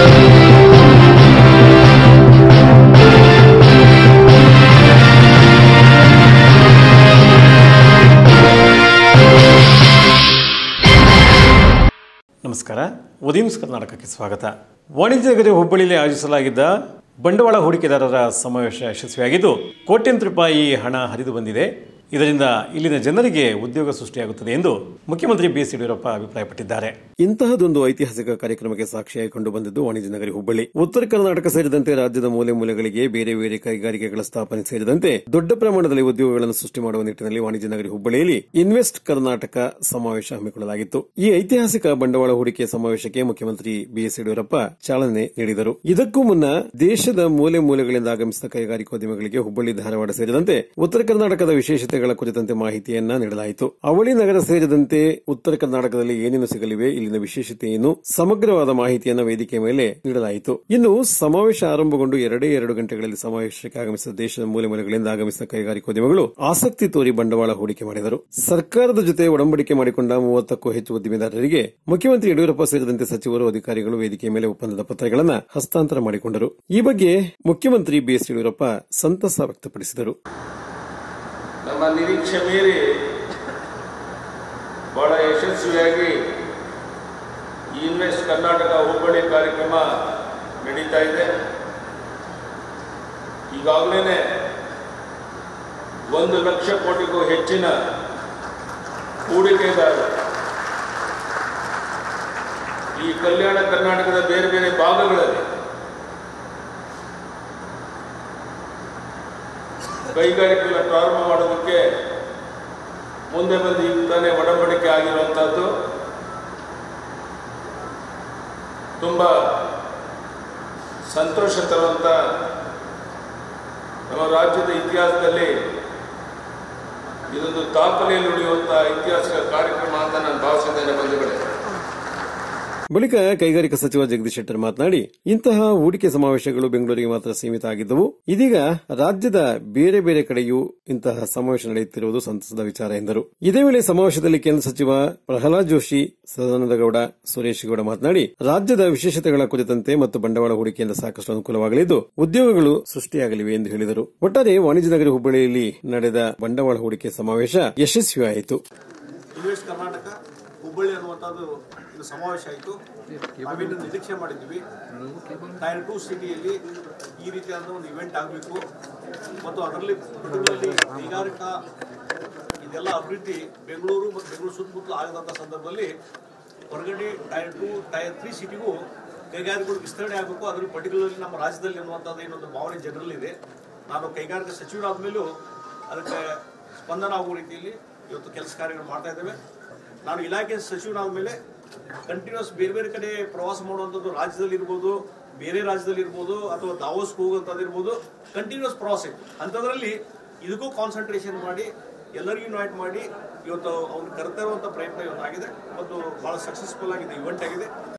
ನಮಸ್ಕಾರ ಉದೀಮ್ಸ್ ಕರ್ನಾಟಕಕ್ಕೆ ಸ್ವಾಗತ ವಾಣಿಜ್ಯ ನಗರಿ ಹುಬ್ಬಳ್ಳಿಯಲ್ಲಿ ಆಯೋಜಿಸಲಾಗಿದ್ದ ಬಂಡವಾಳ ಹೂಡಿಕೆದಾರರ ಸಮಾವೇಶ ಯಶಸ್ವಿಯಾಗಿದ್ದು ಕೋಟ್ಯಂತರ ರೂಪಾಯಿ ಹಣ ಹರಿದು ಬಂದಿದೆ ಇದರಿಂದ ಇಲ್ಲಿನ ಜನರಿಗೆ ಉದ್ಯೋಗ ಸೃಷ್ಟಿಯಾಗುತ್ತದೆ ಎಂದು ಮುಖ್ಯಮಂತ್ರಿ ಬಿಎಸ್ ಯಡಿಯೂರಪ್ಪ ಅಭಿಪ್ರಾಯಪಟ್ಟಿದ್ದಾರೆ ಇಂತಹದೊಂದು ಐತಿಹಾಸಿಕ ಕಾರ್ಯಕ್ರಮಕ್ಕೆ ಸಾಕ್ಷಿಯಾಗಿ ಕಂಡು ಬಂದಿದ್ದು ವಾಣಿಜ್ಯ ನಗರಿ ಹುಬ್ಬಳ್ಳಿ ಉತ್ತರ ಕರ್ನಾಟಕ ಸೇರಿದಂತೆ ರಾಜ್ಯದ ಮೂಲೆ ಮೂಲೆಗಳಿಗೆ ಬೇರೆ ಬೇರೆ ಕೈಗಾರಿಕೆಗಳ ಸ್ಥಾಪನೆ ಸೇರಿದಂತೆ ದೊಡ್ಡ ಪ್ರಮಾಣದಲ್ಲಿ ಉದ್ಯೋಗಗಳನ್ನು ಸೃಷ್ಟಿ ಮಾಡುವ ನಿಟ್ಟಿನಲ್ಲಿ ವಾಣಿಜ್ಯ ನಗರಿ ಹುಬ್ಬಳ್ಳಿಯಲ್ಲಿ ಇನ್ವೆಸ್ಟ್ ಕರ್ನಾಟಕ ಸಮಾವೇಶ ಹಮ್ಮಿಕೊಳ್ಳಲಾಗಿತ್ತು ಈ ಐತಿಹಾಸಿಕ ಬಂಡವಾಳ ಹೂಡಿಕೆ ಸಮಾವೇಶಕ್ಕೆ ಮುಖ್ಯಮಂತ್ರಿ ಬಿಎಸ್ ಯಡಿಯೂರಪ್ಪ ಚಾಲನೆ ನೀಡಿದರು ಇದಕ್ಕೂ ಮುನ್ನ ದೇಶದ ಮೂಲೆ ಮೂಲೆಗಳಿಂದ ಆಗಮಿಸಿದ ಕೈಗಾರಿಕೋದ್ಯಮಿಗಳಿಗೆ ಹುಬ್ಬಳ್ಳಿ ಧಾರವಾಡ ಸೇರಿದಂತೆ ಉತ್ತರ ಕರ್ನಾಟಕದ ವಿಶೇಷತೆಗಳ ಕುರಿತಂತೆ ಮಾಹಿತಿಯನ್ನ ನೀಡಲಾಯಿತು ಅವಳಿ ನಗರ ಸೇರಿದಂತೆ ಉತ್ತರ ಕರ್ನಾಟಕದಲ್ಲಿ ಏನೇನು ಸಿಗಲಿವೆ ಇಲ್ಲಿನ ವಿಶೇಷತೆ ಏನು ಸಮಗ್ರವಾದ ಮಾಹಿತಿಯನ್ನ ವೇದಿಕೆ ಮೇಲೆ ನೀಡಲಾಯಿತು ಇನ್ನು ಸಮಾವೇಶ ಆರಂಭಗೊಂಡು ಎರಡೇ ಎರಡು ಗಂಟೆಗಳಲ್ಲಿ ಸಮಾವೇಶಕ್ಕೆ ಆಗಮಿಸಿದ ದೇಶದ ಮೂಲೆ ಮೂಲೆಗಳಿಂದ ಆಗಮಿಸಿದ ಕೈಗಾರಿಕೋದ್ಯಮಿಗಳು ಆಸಕ್ತಿ ತೋರಿ ಬಂಡವಾಳ ಹೂಡಿಕೆ ಮಾಡಿದರು ಸರ್ಕಾರದ ಜೊತೆ ಒಡಂಬಡಿಕೆ ಮಾಡಿಕೊಂಡ ಮೂವತ್ತಕ್ಕೂ ಹೆಚ್ಚು ಉದ್ದಿಮೆದಾರರಿಗೆ ಮುಖ್ಯಮಂತ್ರಿ ಯಡಿಯೂರಪ್ಪ ಸೇರಿದಂತೆ ಸಚಿವರು ಅಧಿಕಾರಿಗಳು ವೇದಿಕೆ ಮೇಲೆ ಒಪ್ಪಂದದ ಪತ್ರಗಳನ್ನು ಹಸ್ತಾಂತರ ಮಾಡಿಕೊಂಡರು ಈ ಬಗ್ಗೆ ಮುಖ್ಯಮಂತ್ರಿ ಬಿಎಸ್ ಯಡಿಯೂರಪ್ಪ ಸಂತಸ ವ್ಯಕ್ತಪಡಿಸಿದರು ನಮ್ಮ ನಿರೀಕ್ಷೆ ಮೀರಿ ಬಹಳ ಯಶಸ್ವಿಯಾಗಿ ಈ ಇನ್ವೆಸ್ಟ್ ಕರ್ನಾಟಕ ಹುಬ್ಬಳ್ಳಿ ಕಾರ್ಯಕ್ರಮ ನಡೀತಾ ಇದೆ ಈಗಾಗಲೇ ಒಂದು ಲಕ್ಷ ಕೋಟಿಗೂ ಹೆಚ್ಚಿನ ಹೂಡಿಕೆದಾರರು ಈ ಕಲ್ಯಾಣ ಕರ್ನಾಟಕದ ಬೇರೆ ಬೇರೆ ಭಾಗಗಳಲ್ಲಿ ಕೈಗಾರಿಕೆಗಳ ಪ್ರಾರಂಭ ಮಾಡೋದಕ್ಕೆ ಮುಂದೆ ಬಂದು ಈಗ ತಾನೇ ಒಡಂಬಡಿಕೆ ಆಗಿರುವಂಥದ್ದು ತುಂಬ ಸಂತೋಷ ತರುವಂಥ ನಮ್ಮ ರಾಜ್ಯದ ಇತಿಹಾಸದಲ್ಲಿ ಇದೊಂದು ದಾಖಲೆಯಲ್ಲಿ ಉಳಿಯುವಂಥ ಐತಿಹಾಸಿಕ ಕಾರ್ಯಕ್ರಮ ಅಂತ ನಾನು ಭಾವಿಸಿದ್ದೇನೆ ಬಂಧುಗಳೇ ಬಳಿಕ ಕೈಗಾರಿಕಾ ಸಚಿವ ಜಗದೀಶ್ ಶೆಟ್ಟರ್ ಮಾತನಾಡಿ ಇಂತಹ ಹೂಡಿಕೆ ಸಮಾವೇಶಗಳು ಬೆಂಗಳೂರಿಗೆ ಮಾತ್ರ ಸೀಮಿತ ಆಗಿದ್ದವು ಇದೀಗ ರಾಜ್ಯದ ಬೇರೆ ಬೇರೆ ಕಡೆಯೂ ಇಂತಹ ಸಮಾವೇಶ ನಡೆಯುತ್ತಿರುವುದು ಸಂತಸದ ವಿಚಾರ ಎಂದರು ಇದೇ ವೇಳೆ ಸಮಾವೇಶದಲ್ಲಿ ಕೇಂದ್ರ ಸಚಿವ ಪ್ರಹ್ಲಾದ್ ಜೋಶಿ ಸದಾನಂದ ಗೌಡ ಸುರೇಶ್ ಗೌಡ ಮಾತನಾಡಿ ರಾಜ್ಯದ ವಿಶೇಷತೆಗಳ ಕುರಿತಂತೆ ಮತ್ತು ಬಂಡವಾಳ ಹೂಡಿಕೆಯಿಂದ ಸಾಕಷ್ಟು ಅನುಕೂಲವಾಗಲಿದ್ದು ಉದ್ಯೋಗಗಳು ಸೃಷ್ಟಿಯಾಗಲಿವೆ ಎಂದು ಹೇಳಿದರು ಒಟ್ಟಾರೆ ವಾಣಿಜ್ಯ ನಗರಿ ಹುಬ್ಬಳ್ಳಿಯಲ್ಲಿ ನಡೆದ ಬಂಡವಾಳ ಹೂಡಿಕೆ ಸಮಾವೇಶ ಯಶಸ್ವಿಯಾಯಿತು ಇನ್ವೆಸ್ಟ್ ಕರ್ನಾಟಕ ಹುಬ್ಬಳ್ಳಿ ಅನ್ನುವಂಥದ್ದು ಇದು ಸಮಾವೇಶ ಆಯಿತು ನಾವಿನ್ನು ನಿರೀಕ್ಷೆ ಮಾಡಿದ್ವಿ ಟೈರ್ ಟು ಸಿಟಿಯಲ್ಲಿ ಈ ರೀತಿಯಾದ ಒಂದು ಇವೆಂಟ್ ಆಗಬೇಕು ಮತ್ತು ಅದರಲ್ಲಿ ಬೆಂಗಳೂರಲ್ಲಿ ಕೈಗಾರಿಕಾ ಇದೆಲ್ಲ ಅಭಿವೃದ್ಧಿ ಬೆಂಗಳೂರು ಮತ್ತು ಬೆಂಗಳೂರು ಸುತ್ತಮುತ್ತಲು ಆಗದಂಥ ಸಂದರ್ಭದಲ್ಲಿ ಹೊರಗಡೆ ಟೈರ್ ಟು ಟೈರ್ ತ್ರೀ ಸಿಟಿಗೂ ಕೈಗಾರಿಕೆಗಳು ವಿಸ್ತರಣೆ ಆಗಬೇಕು ಅದ್ರ ಪರ್ಟಿಕ್ಯುಲರ್ಲಿ ನಮ್ಮ ರಾಜ್ಯದಲ್ಲಿ ಅನ್ನುವಂಥದ್ದು ಏನೊಂದು ಭಾವನೆ ಜನರಲ್ಲಿದೆ ನಾನು ಕೈಗಾರಿಕಾ ಸಚಿವರಾದ ಮೇಲೂ ಅದಕ್ಕೆ ಸ್ಪಂದನ ಆಗುವ ರೀತಿಯಲ್ಲಿ ಇವತ್ತು ಕೆಲಸ ಕಾರ್ಯಗಳು ಮಾಡ್ತಾ ಇದ್ದೇವೆ ನಾನು ಇಲಾಖೆ ಸಚಿವನಾದ ಮೇಲೆ ಕಂಟಿನ್ಯೂಸ್ ಬೇರೆ ಬೇರೆ ಕಡೆ ಪ್ರವಾಸ ಮಾಡುವಂಥದ್ದು ರಾಜ್ಯದಲ್ಲಿ ಇರ್ಬೋದು ಬೇರೆ ರಾಜ್ಯದಲ್ಲಿ ಇರ್ಬೋದು ಅಥವಾ ದಾವೋಸ್ಗೆ ಹೋಗುವಂಥದ್ದು ಇರ್ಬೋದು ಕಂಟಿನ್ಯೂಸ್ ಪ್ರವಾಸ ಇತ್ತು ಅಂಥದ್ರಲ್ಲಿ ಇದಕ್ಕೂ ಕಾನ್ಸಂಟ್ರೇಷನ್ ಮಾಡಿ ಎಲ್ಲರಿಗೂ ಇನ್ವೈಟ್ ಮಾಡಿ ಇವತ್ತು ಅವ್ರು ಕರೆತಾ ಇರುವಂಥ ಪ್ರಯತ್ನ ಇವತ್ತು ಆಗಿದೆ ಮತ್ತು ಭಾಳ ಸಕ್ಸಸ್ಫುಲ್ ಆಗಿದೆ ಇವೆಂಟ್ ಆಗಿದೆ